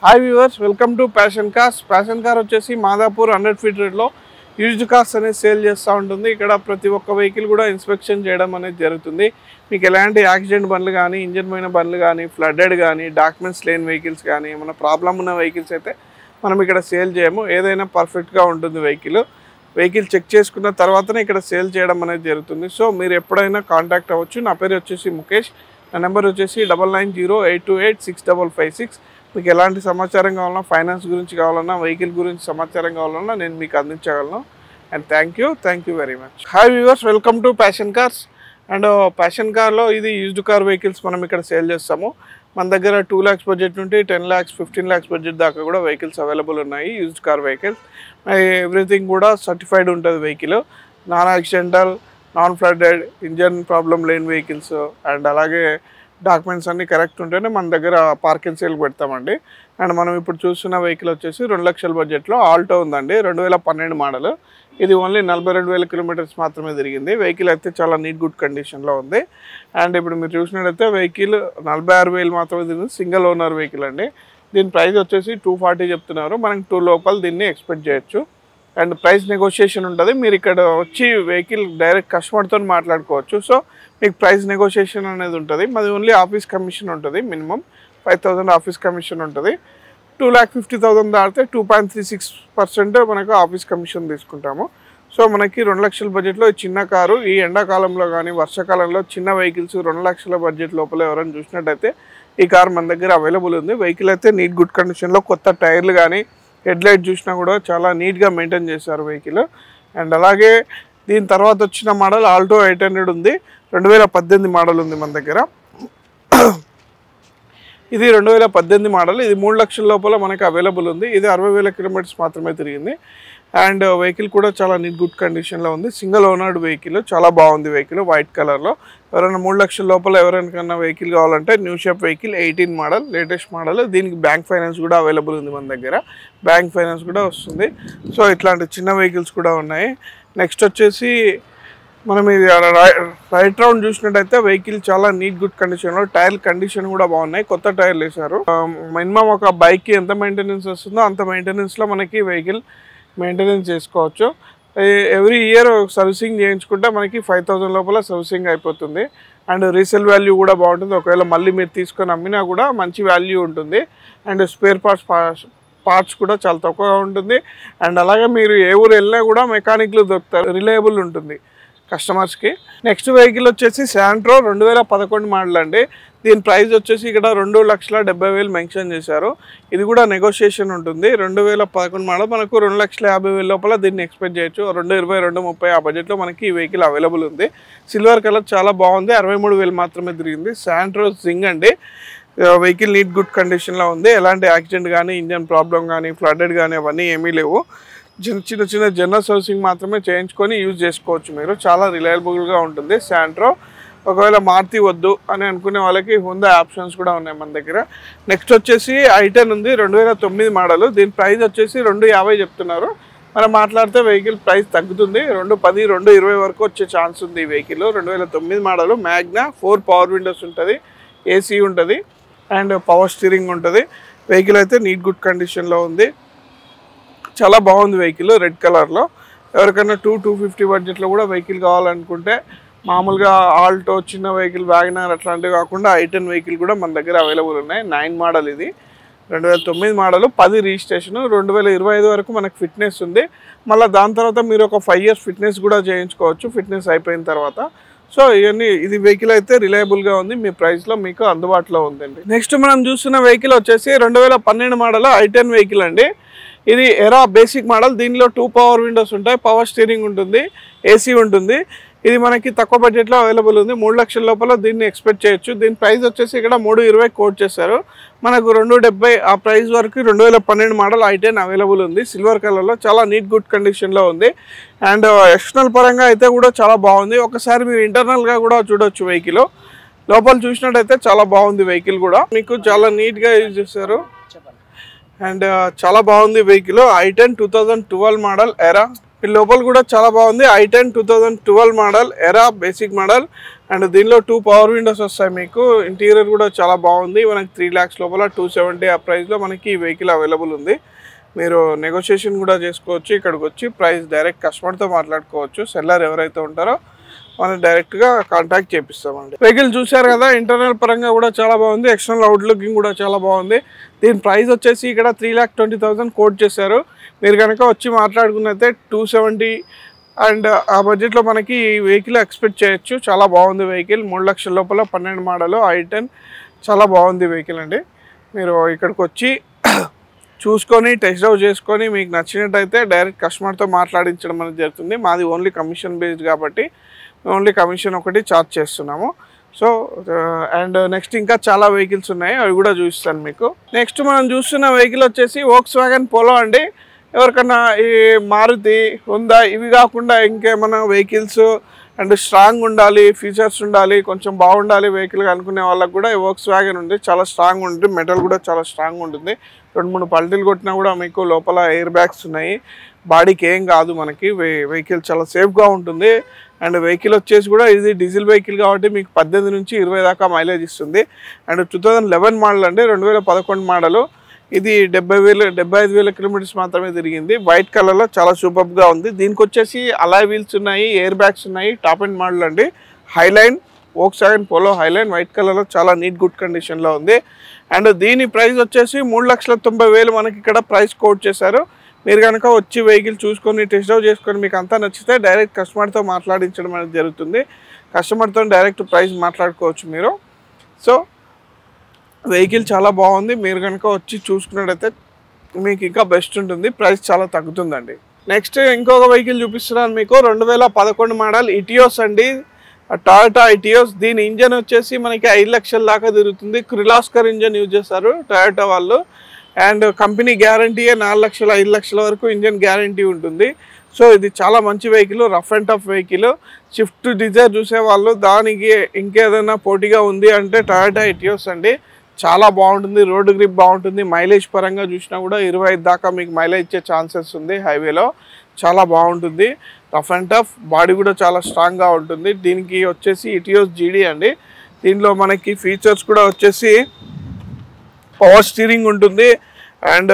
hi viewers welcome to passion cars passion car వచ్చేసి Madhapur hundred feet రోడ్లో used cars అనేది sale చేస్తూ ఉంటుంది ఇక్కడ ప్రతి ఒక్క వెహికల్ కూడా ఇన్స్పెక్షన్ చేయడం అనేది జరుగుతుంది మీకు ఎలాంటి యాక్సిడెంట్ బండ్లు కానీ ఇంజన్ పోయిన బండ్లు కానీ ఫ్లడ్డెడ్ కానీ డాక్యుమెంట్స్ లేని వెహికల్స్ కానీ ఏమైనా ప్రాబ్లం ఉన్న వెహికల్స్ అయితే మనం ఇక్కడ సేల్ చేయము ఏదైనా పర్ఫెక్ట్గా ఉంటుంది వెహికల్ వెహికల్ చెక్ చేసుకున్న తర్వాతనే ఇక్కడ సేల్ చేయడం అనేది జరుగుతుంది సో మీరు ఎప్పుడైనా కాంటాక్ట్ అవ్వచ్చు నా పేరు వచ్చేసి ముఖేష్ నా నెంబర్ వచ్చేసి double nine zero eight two eight six double five six మీకు ఎలాంటి సమాచారం కావాలన్నా ఫైనాన్స్ గురించి కావాలన్నా వెహికల్ గురించి సమాచారం కావాలన్నా నేను మీకు అందించగలను and thank you thank you very much hi viewers welcome to passion cars and passion కార్లో ఇది యూజ్డ్ కార్ వెహికల్స్ మనం ఇక్కడ సేల్ చేస్తాము మన దగ్గర టూ ల్యాక్స్ బడ్జెట్ నుండి ten lakhs fifteen lakhs budget దాకా కూడా వెహికల్స్ అవైలబుల్ ఉన్నాయి యూజ్డ్ కార్ వెహికల్స్ ఎవ్రీథింగ్ కూడా సర్టిఫైడ్ ఉంటుంది vehicle non accidental non flooded engine problem లేని వెహికల్స్ అండ్ అలాగే డాక్యుమెంట్స్ అన్నీ కరెక్ట్ ఉంటేనే మన దగ్గర పార్కింగ్ సేల్ పెడతామండి అండ్ మనం ఇప్పుడు చూస్తున్న వెహికల్ వచ్చేసి రెండు లక్షల బడ్జెట్లో ఆల్టో ఉందండి రెండు వేల పన్నెండు మోడల్ ఇది ఓన్లీ నలభై రెండు వేల కిలోమీటర్స్ మాత్రమే తిరిగింది వెహికల్ అయితే చాలా నీట్ గుడ్ కండిషన్లో ఉంది అండ్ ఇప్పుడు మీరు చూసినట్టయితే వెహికల్ నలభై ఆరు వేలు మాత్రమే తిరిగింది సింగిల్ ఓనర్ వెహికల్ అండి దీని ప్రైస్ వచ్చేసి టూ ఫార్టీ చెప్తున్నారు మనకి టూ లోపల దీన్ని ఎక్స్పెక్ట్ చేయొచ్చు అండ్ ప్రైస్ నెగోషియేషన్ ఉంటుంది మీరు ఇక్కడ వచ్చి వెహికల్ డైరెక్ట్ కస్టమర్తో మాట్లాడుకోవచ్చు సో మీకు ప్రైస్ నెగోషియేషన్ అనేది ఉంటుంది మాది ఓన్లీ ఆఫీస్ కమిషన్ ఉంటుంది minimum five thousand office commission ఉంటుంది టూ ల్యాక్ ఫిఫ్టీ థౌసండ్ దాటితే two point three six percent మనకు ఆఫీస్ కమిషన్ తీసుకుంటాము సో మనకి రెండు లక్షల బడ్జెట్లో ఈ చిన్న కారు ఈ ఎండాకాలంలో కానీ వర్షాకాలంలో చిన్న వెహికల్స్ రెండు లక్షల బడ్జెట్ లోపల ఎవరైనా చూసినట్టయితే ఈ కార్ మన దగ్గర అవైలబుల్ ఉంది వెహికల్ అయితే నీట్ గుడ్ కండిషన్లో కొత్త టైర్లు కానీ హెడ్ లైట్ చూసినా కూడా చాలా నీట్గా మెయింటైన్ చేశారు వెహికల్ అండ్ అలాగే దీని తర్వాత వచ్చిన మోడల్ ఆల్టో ఎయిట్ హండ్రెడ్ ఉంది రెండు వేల పద్దెనిమిది మోడల్ ఉంది మన దగ్గర ఇది రెండు వేల పద్దెనిమిది మోడల్ ఇది మూడు లక్షల లోపల మనకి అవైలబుల్ ఉంది ఇది అరవై వేల కిలోమీటర్స్ మాత్రమే తిరిగింది అండ్ వెహికల్ కూడా చాలా నీట్ గుడ్ కండిషన్లో ఉంది సింగిల్ ఓనర్డ్ వెహికల్ చాలా బాగుంది వెహికల్ వైట్ కలర్లో ఎవరైనా మూడు లక్షల లోపల ఎవరికైనా వెహికల్ కావాలంటే new shop vehicle eighteen model latest model దీనికి బ్యాంక్ ఫైనాన్స్ కూడా అవైలబుల్ ఉంది మన దగ్గర బ్యాంక్ ఫైనాన్స్ కూడా వస్తుంది సో ఇట్లాంటి చిన్న వెహికల్స్ కూడా ఉన్నాయి నెక్స్ట్ వచ్చేసి మనం ఇది రై- రైట్ రౌండ్ చూసినట్టయితే వెహికల్ చాలా నీట్ గుడ్ కండిషన్లో టైర్ కండిషన్ కూడా బాగున్నాయి కొత్త టైర్లు వేశారు మినిమం ఒక బైక్కి ఎంత మెయింటెనెన్స్ వస్తుందో అంత మెయింటెనెన్స్లో మనకి వెహికల్ మెయింటెనెన్స్ చేసుకోవచ్చు ఎవ్రీ ఇయర్ సర్వీసింగ్ చేయించుకుంటే మనకి ఫైవ్ థౌసండ్ లోపల సర్వీసింగ్ అయిపోతుంది అండ్ రీసేల్ వాల్యూ కూడా బాగుంటుంది ఒకవేళ మళ్ళీ మీరు తీసుకొని అమ్మినా కూడా మంచి వాల్యూ ఉంటుంది అండ్ స్పేర్ పార్ట్స్ పార్ట్స్ కూడా చాలా తక్కువగా ఉంటుంది అండ్ అలాగే మీరు ఏ ఊరు వెళ్ళినా కూడా మెకానిక్లు దొరుకుతారు రిలయబుల్ ఉంటుంది కస్టమర్స్కి నెక్స్ట్ వెహికల్ వచ్చేసి శాంట్రో రెండు వేల పదకొండు మోడల్ అండి దీని ప్రైస్ వచ్చేసి ఇక్కడ రెండు లక్షల డెబ్బై వేలు మెన్షన్ చేశారు ఇది కూడా నెగోషియేషన్ ఉంటుంది రెండు వేల పదకొండు మోడల్ మనకు రెండు లక్షల యాభై వేల లోపల దీన్ని ఎక్స్పెక్ట్ చేయొచ్చు రెండు ఇరవై రెండు ముప్పై ఆ బడ్జెట్లో మనకి ఈ వెహికల్ అవైలబుల్ ఉంది సిల్వర్ కలర్ చాలా బాగుంది అరవై మూడు వేలు మాత్రమే తిరిగింది శాంట్రో జింగ్ అండి వెహికల్ నీట్ గుడ్ కండిషన్లో ఉంది ఎలాంటి యాక్సిడెంట్ కానీ ఇంజన్ ప్రాబ్లం కానీ ఫ్లడెడ్ కానీ అవన్నీ ఏమీ లేవు చిన్న చిన్న చిన్న జనరల్ సర్వీసింగ్ మాత్రమే చేయించుకొని యూజ్ చేసుకోవచ్చు మీరు చాలా రిలయబుల్గా ఉంటుంది శాంట్రో ఒకవేళ మారుతి వద్దు అని అనుకునే వాళ్ళకి హుందా ఆప్షన్స్ కూడా ఉన్నాయి మన దగ్గర నెక్స్ట్ వచ్చేసి ఐటెన్ ఉంది రెండు వేల తొమ్మిది మోడల్ దీని ప్రైస్ వచ్చేసి రెండు యాభై చెప్తున్నారు మనం మాట్లాడితే వెహికల్ ప్రైస్ తగ్గుతుంది రెండు పది రెండు ఇరవై వరకు వచ్చే ఛాన్స్ ఉంది ఈ వెహికల్ రెండు వేల తొమ్మిది model Magna four power windows ఉంటుంది ఏసీ ఉంటుంది అండ్ పవర్ స్టీరింగ్ ఉంటుంది వెహికల్ అయితే నీట్ గుడ్ కండిషన్లో ఉంది చాలా బాగుంది వెహికల్ రెడ్ కలర్లో ఎవరికైనా టూ టూ ఫిఫ్టీ బడ్జెట్లో కూడా వెహికల్ కావాలనుకుంటే మామూలుగా ఆల్టో చిన్న వెహికల్ వ్యాగనర్ అట్లాంటివి కాకుండా ఐటెన్ వెహికల్ కూడా మన దగ్గర అవైలబుల్ ఉన్నాయి నైన్ మోడల్ ఇది రెండు వేల తొమ్మిది మోడల్ పది రిజిస్ట్రేషన్ రెండు వేల ఇరవై ఐదు వరకు మనకు ఫిట్నెస్ ఉంది మళ్ళీ దాని తర్వాత మీరు ఒక ఫైవ్ ఇయర్స్ ఫిట్నెస్ కూడా చేయించుకోవచ్చు ఫిట్నెస్ అయిపోయిన తర్వాత సో ఇవన్నీ ఇది వెహికల్ అయితే రిలయబుల్గా ఉంది మీ ప్రైస్లో మీకు అందుబాటులో ఉందండి నెక్స్ట్ మనం చూస్తున్న వెహికల్ వచ్చేసి రెండు వేల పన్నెండు మోడల్ ఐటెన్ వెహికల్ అండి ఇది ఎరా బేసిక్ మోడల్ దీనిలో టూ పవర్ విండోస్ ఉంటాయి పవర్ స్టీరింగ్ ఉంటుంది ఏసీ ఉంటుంది ఇది మనకి తక్కువ బడ్జెట్లో అవైలబుల్ ఉంది మూడు లక్షల లోపల దీన్ని ఎక్స్పెక్ట్ చేయొచ్చు దీని ప్రైస్ వచ్చేసి ఇక్కడ మూడు ఇరవై కోట్ చేశారు మనకు రెండు డెబ్బై ఆ ప్రైస్ వరకు రెండు వేల పన్నెండు మోడల్ ఐటెన్ అవైలబుల్ ఉంది సిల్వర్ కలర్లో చాలా నీట్ గుడ్ కండిషన్లో ఉంది అండ్ ఎక్స్టర్నల్ పరంగా అయితే కూడా చాలా బాగుంది ఒకసారి మీరు ఇంటర్నల్గా కూడా చూడొచ్చు వెహికల్ లోపల చూసినట్టయితే చాలా బాగుంది వెహికల్ కూడా మీకు చాలా నీట్గా యూజ్ చేశారు అండ్ చాలా బాగుంది vehicle i ten two thousand twelve model Era ఈ లోపల కూడా చాలా బాగుంది i ten two thousand twelve model Era basic model and దీనిలో టూ పవర్ విండోస్ వస్తాయి మీకు ఇంటీరియర్ కూడా చాలా బాగుంది మనకి త్రీ ల్యాక్స్ లోపల టూ సెవెంటీ ఆ ప్రైస్లో మనకి ఈ వెహికల్ అవైలబుల్ ఉంది మీరు నెగోషియేషన్ కూడా చేసుకోవచ్చు ఇక్కడికి వచ్చి ప్రైస్ డైరెక్ట్ కస్టమర్తో మాట్లాడుకోవచ్చు సెల్లర్ ఎవరైతే ఉంటారో మనం డైరెక్ట్గా కాంటాక్ట్ చేపిస్తామండి వెహికల్ చూశారు కదా ఇంటర్నల్ పరంగా కూడా చాలా బాగుంది ఎక్స్టర్నల్ అవుట్లుకింగ్ కూడా చాలా బాగుంది దీని ప్రైస్ వచ్చేసి ఇక్కడ three lakh twenty thousand quote చేశారు మీరు కనుక వచ్చి మాట్లాడుకున్నైతే టూ సెవెంటీ అండ్ ఆ బడ్జెట్లో మనకి ఈ వెహికల్ ఎక్స్పెక్ట్ చేయొచ్చు చాలా బాగుంది వెహికల్ మూడు లక్షల లోపల పన్నెండు మోడల్ ఐ టెన్ చాలా బాగుంది వెహికల్ అండి మీరు ఇక్కడికి వచ్చి చూసుకొని టెస్ట్ డ్రైవ్ చేసుకొని మీకు నచ్చినట్టయితే డైరెక్ట్ కస్టమర్తో మాట్లాడించడం అనేది జరుగుతుంది మాది ఓన్లీ కమిషన్ బేస్డ్ కాబట్టి ఓన్లీ కమిషన్ ఒకటి చార్జ్ చేస్తున్నాము సో అండ్ నెక్స్ట్ ఇంకా చాలా వెహికల్స్ ఉన్నాయి అవి కూడా చూపిస్తాను మీకు నెక్స్ట్ మనం చూస్తున్న వెహికల్ వచ్చేసి వోక్స్ వ్యాగన్ పోలో అండి ఎవరికన్నా ఈ మారుతి ఉందా ఇవి కాకుండా ఇంకేమైనా వెహికల్స్ అండ్ స్ట్రాంగ్ ఉండాలి ఫీచర్స్ ఉండాలి కొంచెం బాగుండాలి వెహికల్ అనుకునే వాళ్ళకి కూడా వోక్స్ వ్యాగన్ ఉంది చాలా స్ట్రాంగ్ ఉంటుంది మెటల్ కూడా చాలా స్ట్రాంగ్ ఉంటుంది రెండు మూడు పల్టీలు కొట్టినా కూడా మీకు లోపల ఎయిర్ బ్యాగ్స్ ఉన్నాయి బాడీకి ఏం కాదు మనకి వెహికల్ చాలా సేఫ్గా ఉంటుంది అండ్ వెహికల్ వచ్చేసి కూడా ఇది డీజిల్ వెహికల్ కాబట్టి మీకు పద్దెనిమిది నుంచి ఇరవై దాకా మైలేజ్ ఇస్తుంది and two thousand eleven model అండి రెండు వేల పదకొండు మోడలు ఇది డెబ్బై వేలు డెబ్బై ఐదు వేల కిలోమీటర్స్ మాత్రమే తిరిగింది వైట్ కలర్లో చాలా సూపర్గా ఉంది దీనికి వచ్చేసి అలాయ్ వీల్స్ ఉన్నాయి ఎయిర్ బ్యాగ్స్ ఉన్నాయి టాప్ అండ్ మోడల్ అండి హైలైన్ ఓక్స్ అండ్ పోలో హైలైన్ వైట్ కలర్లో చాలా నీట్ గుడ్ కండిషన్లో ఉంది అండ్ దీని ప్రైస్ వచ్చేసి మూడు లక్షల తొంభై వేలు మనకి ఇక్కడ ప్రైస్ కోట్ చేశారు మీరు కనుక వచ్చి వెహికల్ చూసుకొని టెస్ట్ డ్రైవ్ చేసుకొని మీకు అంతా నచ్చితే డైరెక్ట్ కస్టమర్తో మాట్లాడించడం అనేది జరుగుతుంది కస్టమర్తో డైరెక్ట్ ప్రైస్ మాట్లాడుకోవచ్చు మీరు సో వెహికల్ చాలా బాగుంది మీరు కనుక వచ్చి చూసుకున్నట్టయితే మీకు ఇంకా బెస్ట్ ఉంటుంది ప్రైస్ చాలా తగ్గుతుందండి నెక్స్ట్ ఇంకొక వెహికల్ చూపిస్తున్నాను మీకు రెండు వేల పదకొండు మోడల్ ఇటియోస్ అండి టాయోటా ఇటియోస్ దీని ఇంజన్ వచ్చేసి మనకి ఐదు లక్షల దాకా తిరుగుతుంది క్రిలాస్కర్ ఇంజన్ యూజ్ చేస్తారు టయోటా వాళ్ళు అండ్ కంపెనీ గ్యారంటీయే నాలుగు లక్షల ఐదు లక్షల వరకు ఇంజన్ గ్యారంటీ ఉంటుంది సో ఇది చాలా మంచి vehicle rough and tough vehicle Swift Dzire చూసేవాళ్ళు దానికి ఇంకేదైనా పోటీగా ఉంది అంటే టయోటా ఇటియోస్ అండి చాలా బాగుంటుంది రోడ్డు గ్రిప్ బాగుంటుంది మైలేజ్ పరంగా చూసినా కూడా ఇరవై ఐదు దాకా మీకు మైలేజ్ ఇచ్చే ఛాన్సెస్ ఉంది హైవేలో చాలా బాగుంటుంది రఫ్ అండ్ టఫ్ బాడీ కూడా చాలా స్ట్రాంగ్గా ఉంటుంది దీనికి వచ్చేసి ఇటియోస్ జీడీ అండి దీనిలో మనకి ఫీచర్స్ కూడా వచ్చేసి పవర్ స్టీరింగ్ ఉంటుంది అండ్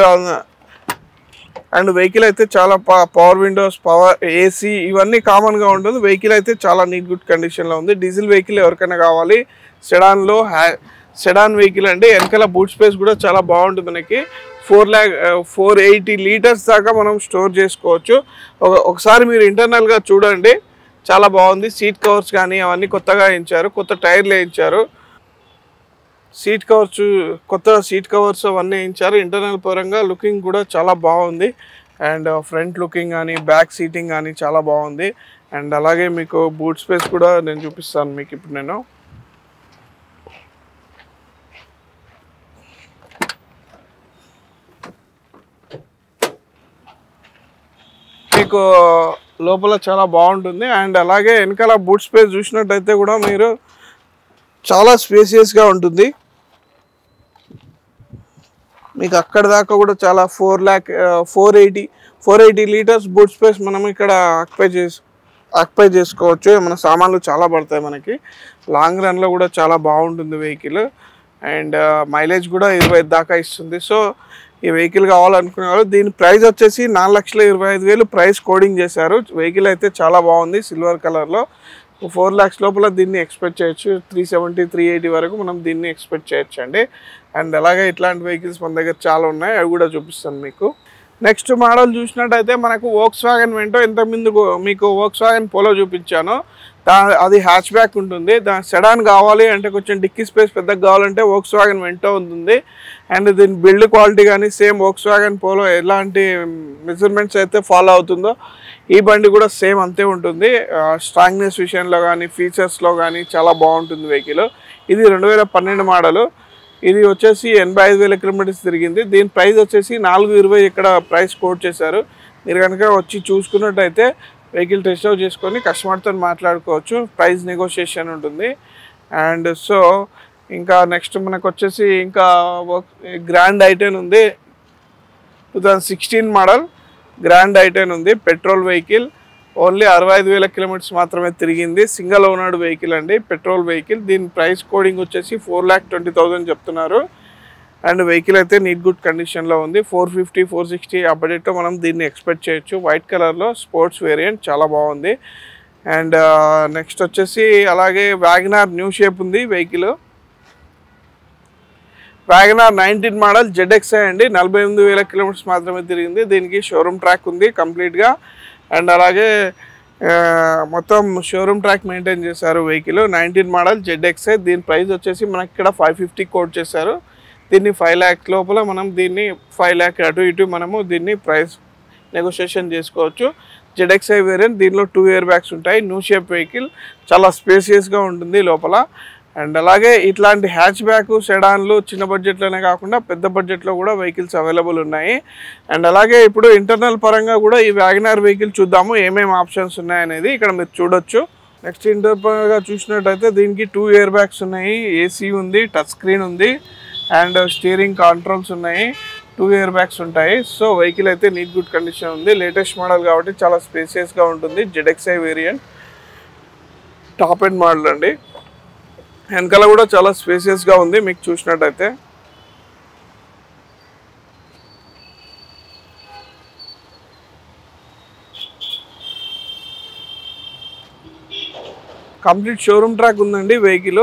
అండ్ వెహికల్ అయితే చాలా పవర్ విండోస్ పవర్ ఏసీ ఇవన్నీ కామన్గా ఉంటుంది వెహికల్ అయితే చాలా నీట్ గుడ్ కండిషన్లో ఉంది డీజిల్ వెహికల్ ఎవరికైనా కావాలి సెడాన్లో హ్యా సెడాన్ వెహికల్ అంటే వెనకాల బూట్ స్పేస్ కూడా చాలా బాగుంటుంది మనకి four lakh four eighty litres దాకా మనం స్టోర్ చేసుకోవచ్చు ఒక- ఒకసారి మీరు ఇంటర్నల్గా చూడండి చాలా బాగుంది సీట్ కవర్స్ కానీ అవన్నీ కొత్తగా వేయించారు కొత్త టైర్లు వేయించారు సీట్ కవర్స్ కొత్త సీట్ కవర్స్ అవన్నీ వేయించారు ఇంటర్నల్ పరంగా లుకింగ్ కూడా చాలా బాగుంది అండ్ ఫ్రంట్ లుకింగ్ కానీ బ్యాక్ సీటింగ్ కానీ చాలా బాగుంది అండ్ అలాగే మీకు బూట్ స్పేస్ కూడా నేను చూపిస్తాను మీకు ఇప్పుడు నేను మీకు లోపల చాలా బాగుంటుంది అండ్ అలాగే వెనకాల బూట్ స్పేస్ చూసినట్టయితే కూడా మీరు చాలా స్పేసియస్గా ఉంటుంది మీకు అక్కడ దాకా కూడా చాలా four lakh four eighty four eighty litres boot space మనం ఇక్కడ ఆక్యుపై చేసి ఆక్యుపై చేసుకోవచ్చు మన సామాన్లు చాలా పడతాయి మనకి లాంగ్ రన్లో కూడా చాలా బాగుంటుంది వెహికల్ అండ్ మైలేజ్ కూడా ఇరవై ఐదు దాకా ఇస్తుంది సో ఈ వెహికల్ కావాలనుకునే వాళ్ళు దీని ప్రైస్ వచ్చేసి నాలుగు లక్షల ఇరవై ఐదు వేలు ప్రైస్ కోడింగ్ చేశారు వెహికల్ అయితే చాలా బాగుంది సిల్వర్ కలర్లో ఫోర్ ల్యాక్స్ లోపల దీన్ని ఎక్స్పెక్ట్ చేయొచ్చు త్రీ సెవెంటీ త్రీ ఎయిటీ వరకు మనం దీన్ని ఎక్స్పెక్ట్ చేయొచ్చు అండి అండ్ అలాగే ఇట్లాంటి వెహికల్స్ మన దగ్గర చాలా ఉన్నాయి అవి కూడా చూపిస్తాను మీకు నెక్స్ట్ మోడల్ చూసినట్టయితే మనకు వోక్స్ వ్యాగన్ వెంటో ఇంతకుముందు మీకు వోక్స్ వ్యాగన్ పోలో చూపించాను దా అది హ్యాచ్ బ్యాక్ ఉంటుంది దా సెడాన్ కావాలి అంటే కొంచెం డిక్కీ స్పేస్ పెద్దగా కావాలంటే వోక్స్ వ్యాగన్ వెంటో ఉంటుంది అండ్ దీని బిల్డ్ క్వాలిటీ కానీ సేమ్ వోక్స్ వ్యాగన్ పోలో ఎలాంటి మెజర్మెంట్స్ అయితే ఫాలో అవుతుందో ఈ బండి కూడా సేమ్ అంతే ఉంటుంది స్ట్రాంగ్నెస్ విషయంలో కానీ ఫీచర్స్లో కానీ చాలా బాగుంటుంది వెహికల్ ఇది రెండు వేల పన్నెండు మోడలు ఇది వచ్చేసి ఎనభై ఐదు వేల కిలోమీటర్స్ తిరిగింది దీని ప్రైస్ వచ్చేసి నాలుగు ఇరవై ఇక్కడ ప్రైస్ కోట్ చేశారు మీరు కనుక వచ్చి చూసుకున్నట్టయితే వెహికల్ టెస్ట్ అవుట్ చేసుకొని కస్టమర్తో మాట్లాడుకోవచ్చు ప్రైస్ నెగోషియేషన్ ఉంటుంది అండ్ సో ఇంకా నెక్స్ట్ మనకు వచ్చేసి ఇంకా గ్రాండ్ ఐటెన్ ఉంది two thousand sixteen model grand i ten ఉంది పెట్రోల్ వెహికల్ ఓన్లీ అరవై ఐదు వేల కిలోమీటర్స్ మాత్రమే తిరిగింది సింగల్ ఓనర్డ్ వెహికల్ అండి పెట్రోల్ వెహికల్ దీని ప్రైస్ కోడింగ్ వచ్చేసి ఫోర్ ల్యాక్ ట్వంటీ థౌసండ్ చెప్తున్నారు అండ్ వెహికల్ అయితే నీట్ గుడ్ కండిషన్లో ఉంది ఫోర్ ఫిఫ్టీ ఫోర్ సిక్స్టీ ఆ బడ్జెట్లో మనం దీన్ని ఎక్స్పెక్ట్ చేయొచ్చు వైట్ కలర్లో స్పోర్ట్స్ వేరియంట్ చాలా బాగుంది అండ్ నెక్స్ట్ వచ్చేసి అలాగే వ్యాగనార్ న్యూ షేప్ ఉంది vehicle Wagon R nineteen model ZXI అండి నలభై ఎనిమిది వేల కిలోమీటర్స్ మాత్రమే తిరిగింది దీనికి షోరూమ్ ట్రాక్ ఉంది కంప్లీట్గా అండ్ అలాగే ఆ, మొత్తం షోరూమ్ ట్రాక్ మెయింటైన్ చేశారు వెహికల్ నైన్టీన్ మోడల్ జెడ్ఎక్స్ఐ దీని ప్రైస్ వచ్చేసి మనకి ఇక్కడ ఫైవ్ ఫిఫ్టీ కోట్ చేశారు దీన్ని ఫైవ్ ల్యాక్ లోపల మనం దీన్ని ఫైవ్ ల్యాక్ అటు ఇటు మనము దీన్ని ప్రైస్ నెగోషియేషన్ చేసుకోవచ్చు జెడ్ఎక్స్ఐ వేరియంట్ దీనిలో టూ ఇయర్ బ్యాగ్స్ ఉంటాయి న్యూ షేప్ వెహికల్ చాలా స్పేసియస్గా ఉంటుంది లోపల అండ్ అలాగే ఇట్లాంటి హ్యాచ్ బ్యాక్ సెడాన్లు చిన్న బడ్జెట్లోనే కాకుండా పెద్ద బడ్జెట్లో కూడా వెహికల్స్ అవైలబుల్ ఉన్నాయి అండ్ అలాగే ఇప్పుడు ఇంటర్నల్ పరంగా కూడా ఈ వ్యాగనార్ వెహికల్ చూద్దాము ఏమేమి ఆప్షన్స్ ఉన్నాయనేది ఇక్కడ మీరు చూడొచ్చు నెక్స్ట్ ఇంటర్ పరంగా చూసినట్టయితే దీనికి టూ ఇయర్ బ్యాగ్స్ ఉన్నాయి ఏసీ ఉంది టచ్ స్క్రీన్ ఉంది అండ్ స్టీరింగ్ కంట్రోల్స్ ఉన్నాయి టూ ఇయర్ బ్యాగ్స్ ఉంటాయి సో వెహికల్ అయితే నీట్ గుడ్ కండిషన్ ఉంది లేటెస్ట్ మోడల్ కాబట్టి చాలా స్పేసియస్గా ఉంటుంది ZXI variant top end model అండి వెనకాల కూడా చాలా స్పేసియస్గా ఉంది మీకు చూసినట్టయితే కంప్లీట్ షోరూమ్ ట్రాక్ ఉందండి వెహికల్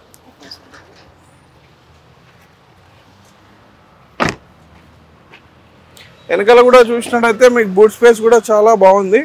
వెనకాల కూడా చూసినట్టయితే మీకు బూట్ స్పేస్ కూడా చాలా బాగుంది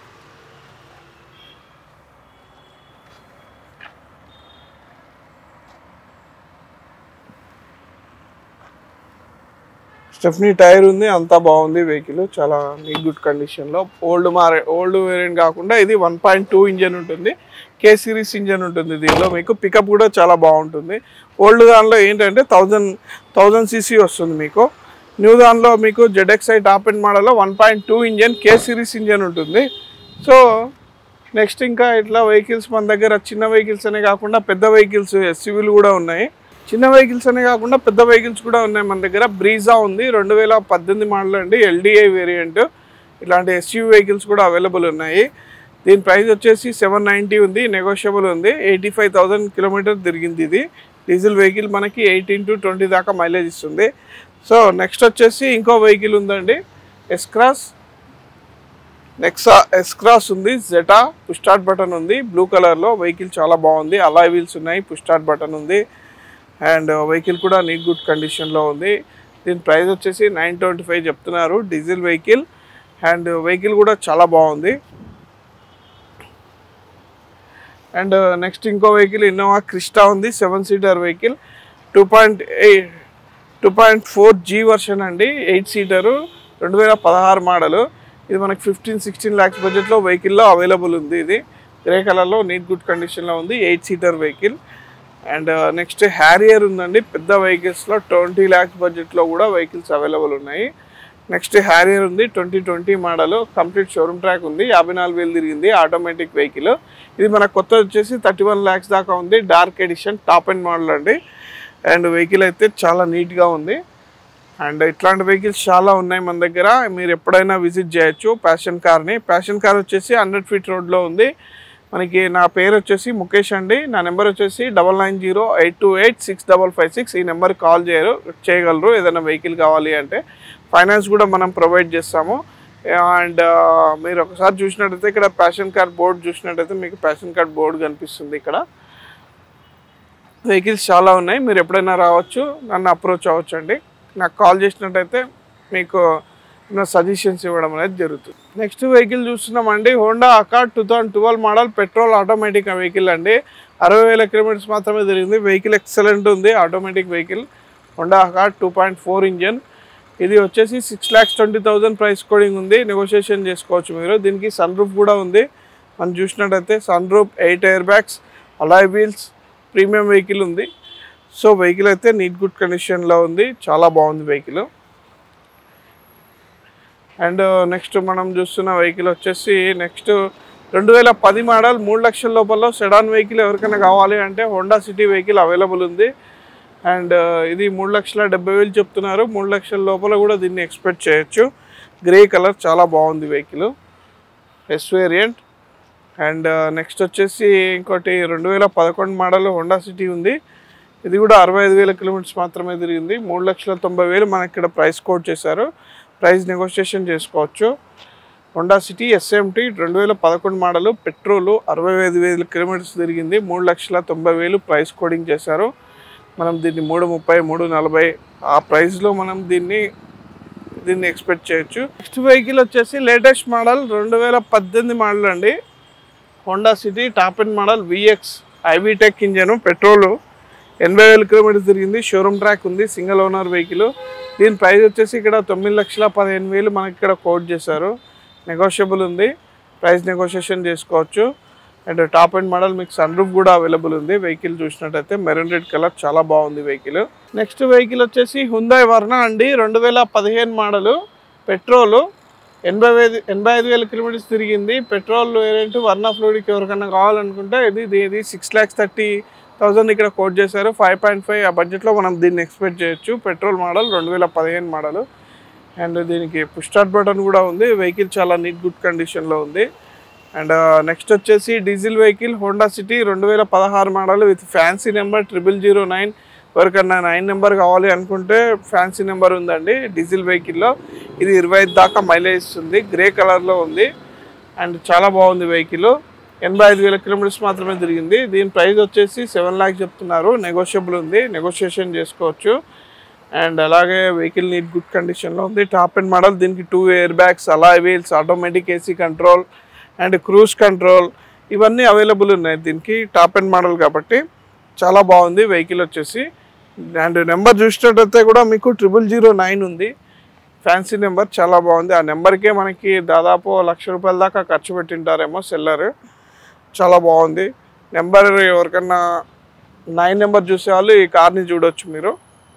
స్టెఫ్నీ టైర్ ఉంది అంతా బాగుంది వెహికల్ చాలా నీట్ గుడ్ కండిషన్లో ఓల్డ్ మారే ఓల్డ్ వేరియంట్ కాకుండా ఇది వన్ పాయింట్ టూ ఇంజన్ ఉంటుంది కే సిరీస్ ఇంజన్ ఉంటుంది దీనిలో మీకు పికప్ కూడా చాలా బాగుంటుంది ఓల్డ్ దానిలో ఏంటంటే థౌజండ్ థౌజండ్ సీసీ వస్తుంది మీకు న్యూ దానిలో మీకు జెడ్ఎక్స్ఐ టాప్ ఎండ్ మోడల్లో one point two engine K series engine ఉంటుంది సో నెక్స్ట్ ఇంకా ఇట్లా వెహికల్స్ మన దగ్గర చిన్న వెహికల్స్ అనే కాకుండా పెద్ద వెహికల్స్ ఎస్యూవీలు కూడా ఉన్నాయి చిన్న వెహికల్స్ అనే కాకుండా పెద్ద వెహికల్స్ కూడా ఉన్నాయి మన దగ్గర బ్రీజా ఉంది రెండు వేల పద్దెనిమిది మోడల్ అండి ఎల్డిఐ వేరియంట్ ఇలాంటి ఎస్యూవీ వెహికల్స్ కూడా అవైలబుల్ ఉన్నాయి దీని ప్రైస్ వచ్చేసి సెవెన్ నైంటీ ఉంది నెగోషియబుల్ ఉంది ఎయిటీ ఫైవ్ థౌసండ్ కిలోమీటర్ తిరిగింది ఇది డీజిల్ వెహికల్ మనకి ఎయిటీన్ టు ట్వంటీ దాకా మైలేజ్ ఇస్తుంది సో నెక్స్ట్ వచ్చేసి ఇంకో వెహికల్ ఉందండి ఎస్క్రాస్ నెక్సా ఎస్క్రాస్ ఉంది జెటా పుష్ స్టార్ట్ బటన్ ఉంది బ్లూ కలర్లో వెహికల్ చాలా బాగుంది అలాయ్ వీల్స్ ఉన్నాయి పుష్ స్టార్ట్ బటన్ ఉంది అండ్ వెహికల్ కూడా నీట్ గుడ్ కండిషన్లో ఉంది దీని ప్రైస్ వచ్చేసి నైన్ ట్వంటీ ఫైవ్ చెప్తున్నారు డీజిల్ వెహికల్ అండ్ వెహికల్ కూడా చాలా బాగుంది అండ్ నెక్స్ట్ ఇంకో వెహికల్ ఇన్నోవా క్రిస్టా ఉంది seven seater vehicle two point eight two point four G version అండి ఎయిట్ సీటరు రెండు వేల పదహారు మోడలు ఇది మనకి ఫిఫ్టీన్ సిక్స్టీన్ ల్యాక్స్ బడ్జెట్లో వెహికల్లో అవైలబుల్ ఉంది ఇది గ్రే కలర్లో నీట్ గుడ్ కండిషన్లో ఉంది eight seater vehicle and next Harrier ఉందండి పెద్ద వెహికల్స్లో ట్వంటీ ల్యాక్స్ బడ్జెట్లో కూడా వెహికల్స్ అవైలబుల్ ఉన్నాయి నెక్స్ట్ హ్యారియర్ ఉంది twenty twenty model complete showroom track ఉంది యాభై నాలుగు వేలు తిరిగింది ఆటోమేటిక్ వెహికల్ ఇది మన కొత్త వచ్చేసి థర్టీ వన్ ల్యాక్స్ దాకా ఉంది dark edition top and model అండి అండ్ వెహికల్ అయితే చాలా నీట్గా ఉంది అండ్ ఇట్లాంటి వెహికల్స్ చాలా ఉన్నాయి మన దగ్గర మీరు ఎప్పుడైనా విజిట్ చేయొచ్చు ప్యాషన్ కార్ని ప్యాషన్ కార్ వచ్చేసి హండ్రెడ్ ఫీట్ రోడ్లో ఉంది మనకి నా పేరు వచ్చేసి ముఖేష్ అండి నా నెంబర్ వచ్చేసి double nine zero eight two eight six double five six ఈ నెంబర్కి కాల్ చేయరు చేయగలరు ఏదైనా వెహికల్ కావాలి అంటే ఫైనాన్స్ కూడా మనం ప్రొవైడ్ చేస్తాము అండ్ మీరు ఒకసారి చూసినట్టయితే ఇక్కడ ప్యాషన్ కార్డ్ బోర్డు చూసినట్టయితే మీకు ప్యాషన్ కార్డ్ బోర్డు కనిపిస్తుంది ఇక్కడ వెహికల్స్ చాలా ఉన్నాయి మీరు ఎప్పుడైనా రావచ్చు నన్ను అప్రోచ్ అవ్వచ్చు అండి నాకు కాల్ చేసినట్టయితే మీకు నా సజెషన్స్ ఇవ్వడం అనేది జరుగుతుంది నెక్స్ట్ వెహికల్ చూస్తున్నామండి Honda Accord two thousand twelve model petrol automatic vehicle అండి అరవై వేల కిలోమీటర్స్ మాత్రమే తిరిగింది వెహికల్ ఎక్సలెంట్ ఉంది automatic vehicle Honda Accord two point four engine ఇది వచ్చేసి six lakhs twenty thousand price quoting ఉంది నెగోషియేషన్ చేసుకోవచ్చు మీరు దీనికి సన్ రూఫ్ కూడా ఉంది మనం చూసినట్టయితే sun roof eight air bags alloy wheels premium vehicle ఉంది సో వెహికల్ అయితే నీట్ గుడ్ కండిషన్లో ఉంది చాలా బాగుంది వెహికల్ అండ్ నెక్స్ట్ మనం చూస్తున్న వెహికల్ వచ్చేసి నెక్స్ట్ రెండు వేల పది మోడల్ మూడు లక్షల లోపల సెడాన్ వెహికల్ ఎవరికైనా కావాలి అంటే హోండా సిటీ వెహికల్ అవైలబుల్ ఉంది అండ్ ఇది మూడు లక్షల డెబ్బై వేలు చెప్తున్నారు మూడు లక్షల లోపల కూడా దీన్ని ఎక్స్పెక్ట్ చేయొచ్చు గ్రే కలర్ చాలా బాగుంది vehicle S variant and next వచ్చేసి ఇంకోటి రెండు వేల పదకొండు మోడల్ హోండా సిటీ ఉంది ఇది కూడా అరవై ఐదు వేల కిలోమీటర్స్ మాత్రమే తిరిగింది మూడు లక్షల తొంభై వేలు మనకి ఇక్కడ ప్రైస్ కోట్ చేశారు ప్రైస్ నెగోషియేషన్ చేసుకోవచ్చు హోండా సిటీ ఎస్ఎంటీ రెండు వేల పదకొండు మోడల్ పెట్రోల్ అరవై ఐదు వేల కిలోమీటర్స్ తిరిగింది మూడు లక్షల తొంభై వేలు ప్రైస్ కోడింగ్ చేశారు మనం దీన్ని మూడు ముప్పై మూడు నలభై ఆ ప్రైస్లో మనం దీన్ని దీన్ని ఎక్స్పెక్ట్ చేయొచ్చు నెక్స్ట్ వెహికల్ వచ్చేసి లేటెస్ట్ మోడల్ రెండు వేల పద్దెనిమిది మోడల్ అండి Honda City top and model VX i VTEC engine petrol ఎనభై వేల కిలోమీటర్స్ తిరిగింది షోరూమ్ ట్రాక్ ఉంది సింగిల్ ఓనర్ వెహికల్ దీని ప్రైస్ వచ్చేసి ఇక్కడ తొమ్మిది లక్షల పదిహేను వేలు మనకి ఇక్కడ కోట్ చేశారు నెగోషియబుల్ ఉంది ప్రైస్ నెగోషియేషన్ చేసుకోవచ్చు అండ్ టాప్ అండ్ మోడల్ మీకు సన్ రూఫ్ కూడా అవైలబుల్ ఉంది వెహికల్ చూసినట్టయితే మెరూన్ రెడ్ కలర్ చాలా బాగుంది వెహికల్ నెక్స్ట్ వెహికల్ వచ్చేసి హుందాయ్ వర్ణ అండి రెండు వేల పదిహేను మోడల్ పెట్రోల్ ఎనభై ఐదు ఎనభై ఐదు వేల కిలోమీటర్స్ తిరిగింది పెట్రోల్ వేరియంట్ వర్ణ ఫ్లూడిక్ ఎవరికైనా కావాలనుకుంటే ఇది ఇది- ఇది సిక్స్ ల్యాక్స్ థర్టీ థౌజండ్ ఇక్కడ కోట్ చేశారు ఫైవ్ పాయింట్ ఫైవ్ ఆ బడ్జెట్లో మనం దీన్ని ఎక్స్పెక్ట్ చేయొచ్చు పెట్రోల్ మోడల్ రెండు వేల పదిహేను మోడల్ అండ్ దీనికి పుష్ స్టార్ట్ బటన్ కూడా ఉంది వెహికల్ చాలా నీట్ గుడ్ కండిషన్లో ఉంది అండ్ నెక్స్ట్ వచ్చేసి డీజిల్ వెహికల్ హోండా సిటీ రెండు వేల పదహారు model with fancy number triple zero nine ఎవరికన్నా నైన్ నెంబర్ కావాలి అనుకుంటే ఫ్యాన్సీ నెంబర్ ఉందండి డీజిల్ వెహికల్లో ఇది ఇరవై ఐదు దాకా మైలేజ్ ఇస్తుంది గ్రే కలర్లో ఉంది అండ్ చాలా బాగుంది వెహికల్ ఎనభై ఐదు వేల కిలోమీటర్స్ మాత్రమే తిరిగింది దీని ప్రైస్ వచ్చేసి సెవెన్ ల్యాక్స్ చెప్తున్నారు నెగోషియబుల్ ఉంది నెగోషియేషన్ చేసుకోవచ్చు అండ్ అలాగే వెహికల్ నీట్ గుడ్ కండిషన్లో ఉంది టాప్ అండ్ మోడల్ దీనికి two air bags alloy wheels automatic AC control and cruise control ఇవన్నీ అవైలబుల్ ఉన్నాయి దీనికి టాప్ అండ్ మోడల్ కాబట్టి చాలా బాగుంది వెహికల్ వచ్చేసి అండ్ నెంబర్ చూసినట్టయితే కూడా మీకు ట్రిపుల్ జీరో నైన్ ఉంది ఫ్యాన్సీ నెంబర్ చాలా బాగుంది ఆ నెంబర్కే మనకి దాదాపు లక్ష రూపాయల దాకా ఖర్చు పెట్టింటారేమో సెల్లర్ చాలా బాగుంది నెంబర్ ఎవరికన్నా నైన్ నెంబర్ చూసే వాళ్ళు ఈ కార్ని చూడొచ్చు మీరు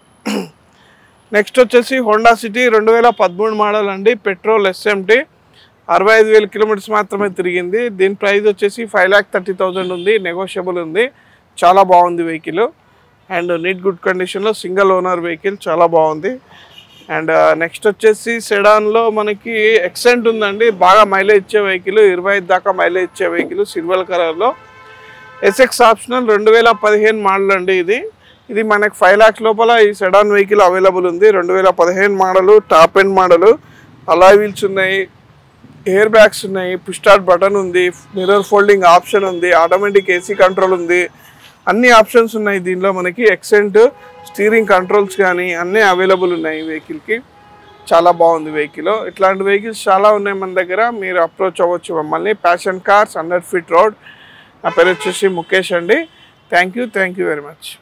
నెక్స్ట్ వచ్చేసి హోండా సిటీ రెండు వేల పదమూడు మోడల్ అండి పెట్రోల్ ఎస్ఎంటీ అరవై ఐదు వేల కిలోమీటర్స్ మాత్రమే తిరిగింది దీని ప్రైస్ వచ్చేసి ఫైవ్ ల్యాక్ థర్టీ థౌజండ్ ఉంది నెగోషియబుల్ ఉంది చాలా బాగుంది వెహికల్ అండ్ నీట్ గుడ్ కండిషన్లో సింగిల్ ఓనర్ వెహికల్ చాలా బాగుంది అండ్ నెక్స్ట్ వచ్చేసి సెడాన్లో మనకి ఎక్సెంట్ ఉందండి బాగా మైలేజ్ ఇచ్చే వెహికల్ ఇరవై ఐదు దాకా మైలేజ్ ఇచ్చే వెహికల్ సిల్వర్ కలర్లో ఎస్ఎక్స్ ఆప్షనల్ రెండు వేల పదిహేను మోడల్ అండి ఇది ఇది మనకి ఫైవ్ ల్యాక్స్ లోపల ఈ సెడాన్ వెహికల్ అవైలబుల్ ఉంది రెండు వేల పదిహేను model top end model alloy wheels ఉన్నాయి ఎయిర్ బ్యాగ్స్ ఉన్నాయి పుష్ స్టార్ట్ బటన్ ఉంది మిర్రర్ ఫోల్డింగ్ ఆప్షన్ ఉంది ఆటోమేటిక్ ఏసీ కంట్రోల్ ఉంది అన్ని ఆప్షన్స్ ఉన్నాయి దీనిలో మనకి ఎక్సెంట్ స్టీరింగ్ కంట్రోల్స్ కానీ అన్నీ అవైలబుల్ ఉన్నాయి ఈ వెహికల్కి చాలా బాగుంది వెహికల్ ఇట్లాంటి వెహికల్స్ చాలా ఉన్నాయి మన దగ్గర మీరు అప్రోచ్ అవ్వచ్చు మమ్మల్ని Passion cars hundred feet road నా పేరు వచ్చేసి ముఖేష్ అండి thank you thank you very much